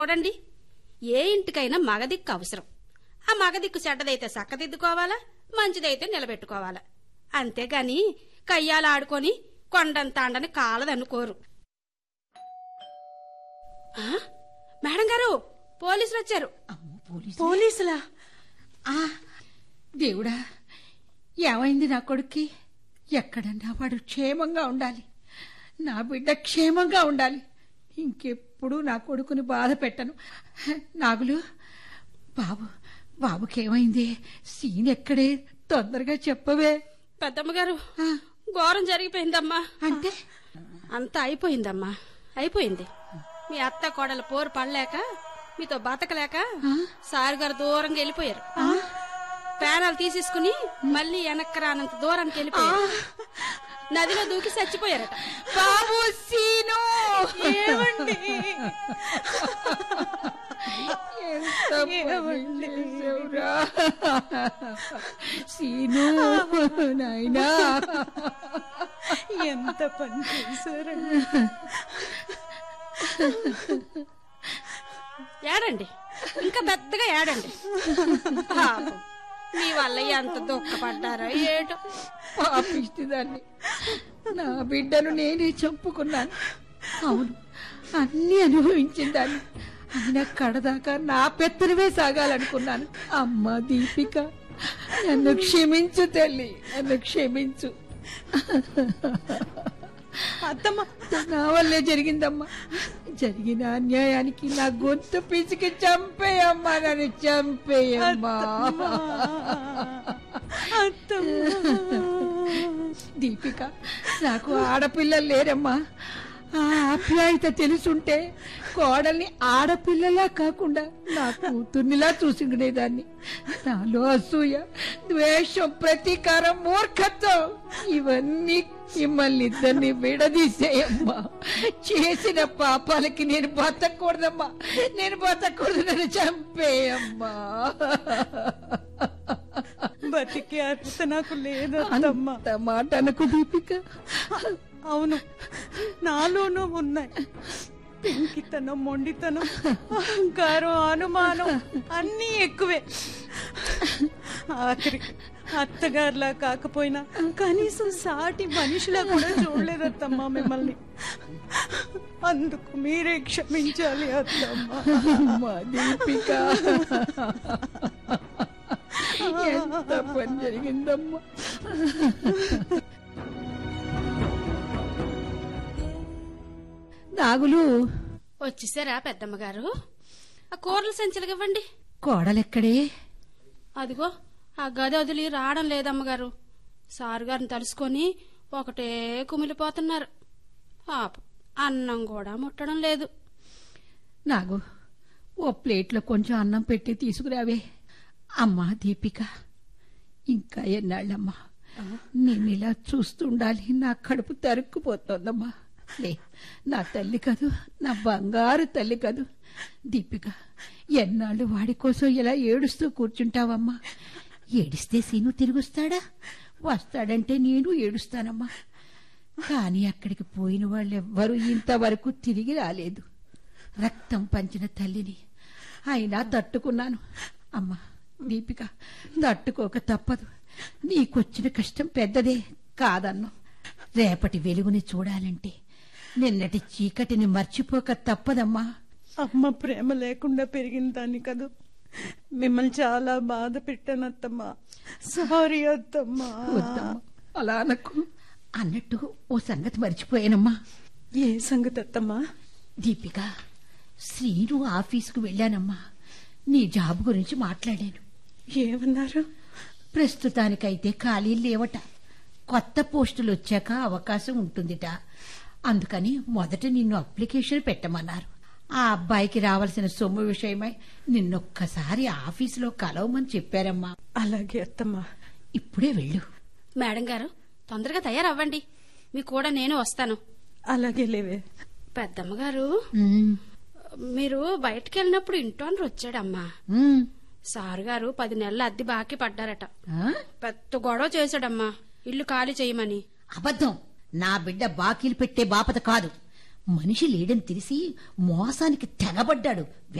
చూడండి ఏ ఇంటికైనా మగదిక్కు అవసరం ఆ మగదిక్కు చెడ్డదైతే చక్కదిద్దుకోవాలా మంచిదైతే నిలబెట్టుకోవాలా అంతేగాని కయ్యాలు ఆడుకొని కొండంత అండని కాలదనుకోరు ఆ, మేడం గారు పోలీసులు వచ్చారు అమ్మో పోలీసు పోలీసులా ఆ దేవుడా ఏమైంది నా కొడుక్కి ఎక్కడన్నా వాడు క్షేమంగా ఉండాలి నా బిడ్డ క్షేమంగా ఉండాలి ఇంకెప్పుడు నా కొడుకుని బాధ పెట్టను నాగులు బాబు బాబుకేమైంది సీన్ ఎక్కడే తొందరగా చెప్పవే పెద్దమ్మ గారు ఆ, ఘోరం జరిగిపోయిందమ్మా అంటే అంతా అయిపోయిందమ్మా అయిపోయింది మీ అత్త కోడల పోరు పడలేక మీతో బతకలేక సారు గారు దూరంగా వెళ్ళిపోయారు పేనాలు తీసేసుకుని మళ్ళీ వెనక్కి రానంత దూరానికి వెళ్ళిపోయారు నదిలో దూకి చచ్చిపోయారట బాబు సీను ఏమండి ఎంత పని చేసావురా? సీను నాయనా ఎంత పని చేశారండి ఏడండి ఇంకా పెద్దగా ఏడండి పాపం. మీ వల్ల ఎంత దుఃఖపడ్డారో ఏటో పాపిస్తుందాన్ని నా బిడ్డను నేనే చంపుకున్నాను అవును అన్ని అనుభవించిందాన్ని అయినా కడదాకా నా పెత్తనమే సాగాలనుకున్నాను అమ్మ దీపిక నన్ను క్షమించు తల్లి నన్ను క్షమించు అత్తమ్మ నా వల్లే జరిగిందమ్మా జరిగిన అన్యాయానికి నా గొంతు పిసికి చంపేయమ్మా నన్ను చంపేయమ్మా దీపిక నాకు ఆడపిల్లలు లేరమ్మా ఆ ఆప్యాయత తెలుసుంటే కోడల్ని ఆడపిల్లలా కాకుండా నా కూతుర్నిలా చూసుకునేదాన్ని నాలో అసూయ ద్వేషం ప్రతీకారం మూర్ఖత్వం ఇవన్నీ మిమ్మల్ని ఇద్దరిని విడదీసేయమ్మా చేసిన పాపాలకి నేను బతకూడదమ్మా నేను బతకూడదు నన్ను చంపేయమ్మా బతికే అర్హత నాకు లేదు అత్తమ్మ అంత మాట అనకు దీపిక అవును నాలోనూ ఉన్నాయి పెంకితనం మొండితనం అహంకారం అనుమానం అన్నీ ఎక్కువే ఆఖరికి అత్తగారిలా కాకపోయినా కనీసం సాటి మనిషిలా కూడా చూడలేదత్తమ్మా మిమ్మల్ని అందుకు మీరే క్షమించాలి అత్తమ్మ అమ్మా దీపిక ఎంత పని జరిగిందమ్మా నాగులు వచ్చేసారా పెద్దమ్మ గారు ఆ కూరల సంచులు ఇవ్వండి కోడలెక్కడే అదిగో ఆ గది వదిలి రావడం లేదమ్మగారు సారు గారిని తలుసుకొని ఒకటే కుమిలిపోతున్నారు పాపం అన్నం కూడా ముట్టడం లేదు నాగు ఓ ప్లేట్లో కొంచెం అన్నం పెట్టి తీసుకురావే అమ్మా దీపిక ఇంకా ఎన్నాళ్ళమ్మా నేను ఇలా చూస్తుండాలి నా కడుపు తరుక్కుపోతోందమ్మా లే నా తల్లి కదూ నా బంగారు తల్లి కదూ దీపిక ఎన్నాళ్ళు వాడి కోసం ఇలా ఏడుస్తూ కూర్చుంటావమ్మా ఏడిస్తే సీను తిరిగొస్తాడా వస్తాడంటే నేను ఏడుస్తానమ్మా కానీ అక్కడికి పోయిన వాళ్ళెవ్వరూ ఇంతవరకు తిరిగి రాలేదు రక్తం పంచిన తల్లిని అయినా తట్టుకున్నాను అమ్మా దీపిక తట్టుకోక తప్పదు నీకొచ్చిన కష్టం పెద్దదే కాదన్ను రేపటి వెలుగుని చూడాలంటే నిన్నటి చీకటిని మర్చిపోక తప్పదమ్మా అమ్మ ప్రేమ లేకుండా పెరిగిన దాన్ని కదూ మిమ్మల్ని చాలా బాధ పెట్టాను అత్తమ్మ సారీ అత్తమ్మ వద్దమ్మా అలా అనకు అన్నట్టు ఓ సంగతి మర్చిపోయానమ్మా ఏ సంగతి అత్తమ్మ దీపిక శ్రీను ఆఫీసుకు వెళ్ళానమ్మా నీ జాబ్ గురించి మాట్లాడాను ఏమన్నారు ప్రస్తుతానికైతే ఖాళీ లేవట కొత్త పోస్టులు వచ్చాక అవకాశం ఉంటుందిట అందుకని మొదట నిన్ను అప్లికేషన్ పెట్టమన్నారు ఆ అబ్బాయికి రావాల్సిన సొమ్ము విషయమై నిన్నొక్కసారి ఆఫీసులో కలవమని చెప్పారమ్మా అలాగే అత్తమ్మ ఇప్పుడే వెళ్ళు మేడం గారు తొందరగా తయారవ్వండి మీ కూడా నేను వస్తాను అలాగే లేవే పెద్దమ్మ గారు ఉమ్, మీరు బయటికి వెళ్ళినప్పుడు ఇంటోనర్ వచ్చాడమ్మా ఉమ్. సారు గారు పది నెలల అద్దె బాకీ పడ్డారట ఆ? పెద్ద గొడవ చేశాడమ్మా ఇల్లు ఖాళీ చేయమని అబద్ధం నా బిడ్డ బాకీలు పెట్టే బాపత కాదు మనిషి లేడని తెలిసి మోసానికి తెగబడ్డాడు